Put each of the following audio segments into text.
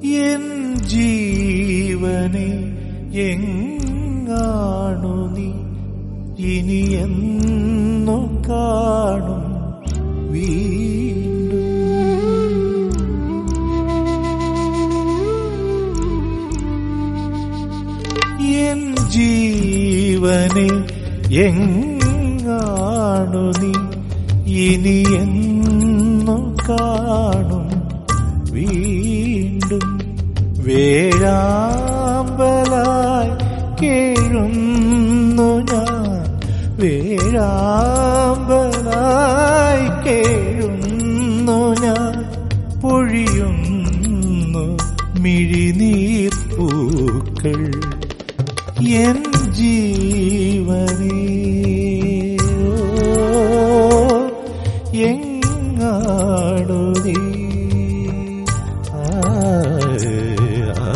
N ജീവനെ എങ്ങാണു നീ ഇനി എന്നു കാണും വീണ്ടും എൻ ജീവനെ എങ്ങാണു നീ ഇനി എന്നു കാണും വീണ്ടും വേഴാമ്പലായി കേഴുന്നു ഞാൻ വേഴാമ്പലായി കേഴുന്നു ഞാൻ പൊഴിയുന്നു മിഴിനീർപ്പൂക്കൾ എൻ ജീവനേ എങ്ങാടു നീ ആ, ആ.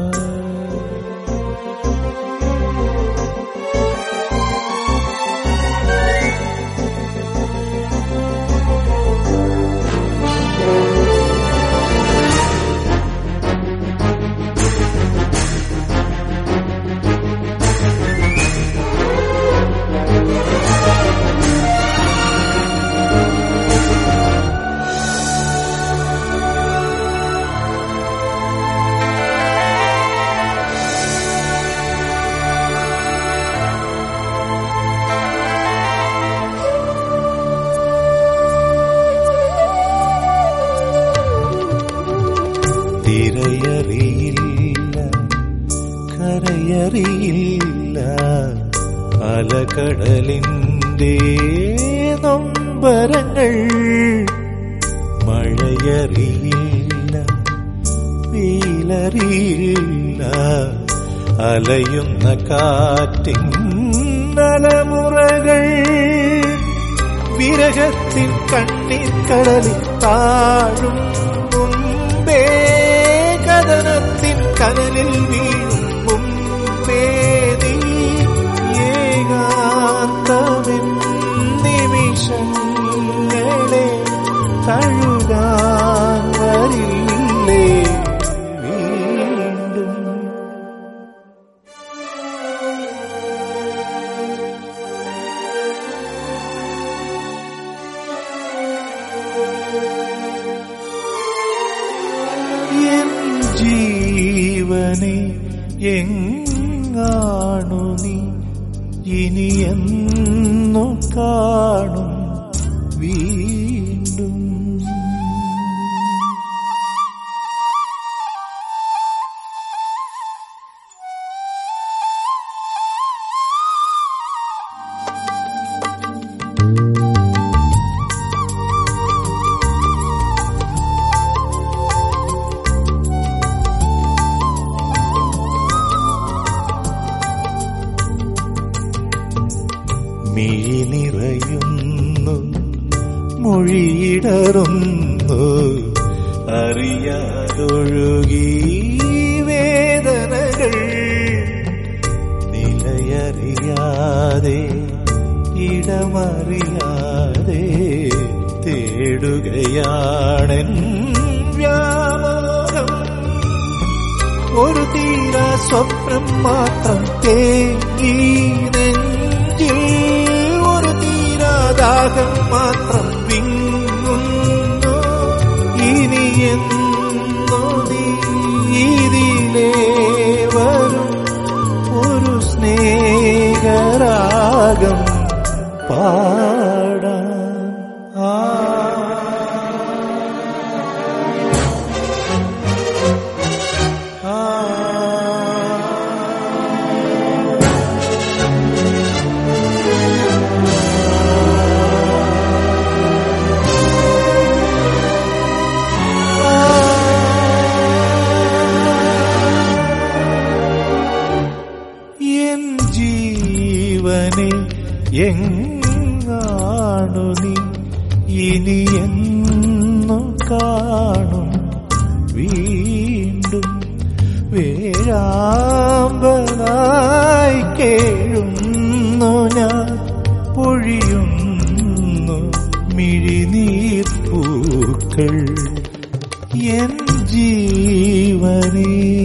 തിരയറിയില്ല കരയറിയില്ല അലകടലിന്റെ നൊമ്പരങ്ങൾ മഴയറിയില്ല വെയിലറിയില്ല അലയുന്ന കാറ്റിൻ അലമുറകൾ വിരഹത്തിൻ കണ്ണിക്കടലിൽ താഴും മുമ്പേ കഥനത്തിൻ കനലിൽ വീഴും മുമ്പേ നീ ഏകാന്തമെൻ നിമിഷങ്ങളെ തഴുകാൻ വരില്ലേ വീണ്ടും എൻ ജീവനെ എങ്ങാണു നീ ഇനി എന്നു കാണും വീണ്ടും മിഴിനിറയുന്നു മൊഴിയിടറുന്നു അറിയാതൊഴുകി വേദനകൾ നിലയറിയാതെ ഇടമറിയാതെ തേടുകയാണെൻ വ്യാമോഹം ഒരു തീര സ്വപ്നം മാത്രം തേങ്ങി നെഞ്ചിൽ ഒരു തീരാദാഹം മാത്രം വിങ്ങുന്നു ഇനി എന്നോ നീ ഇതിലേ വരും ഒരു സ്നേഹരാഗം പാടാൻ ആ എൻ ജീവനെ എങ്ങാണു നീ ഇനി എന്നു കാണും വീണ്ടും വേഴാമ്പലായി കേഴുന്നു ഞാൻ പൊഴിയുന്നു മിഴിനീർപ്പൂക്കൾ എൻ ജീവനേ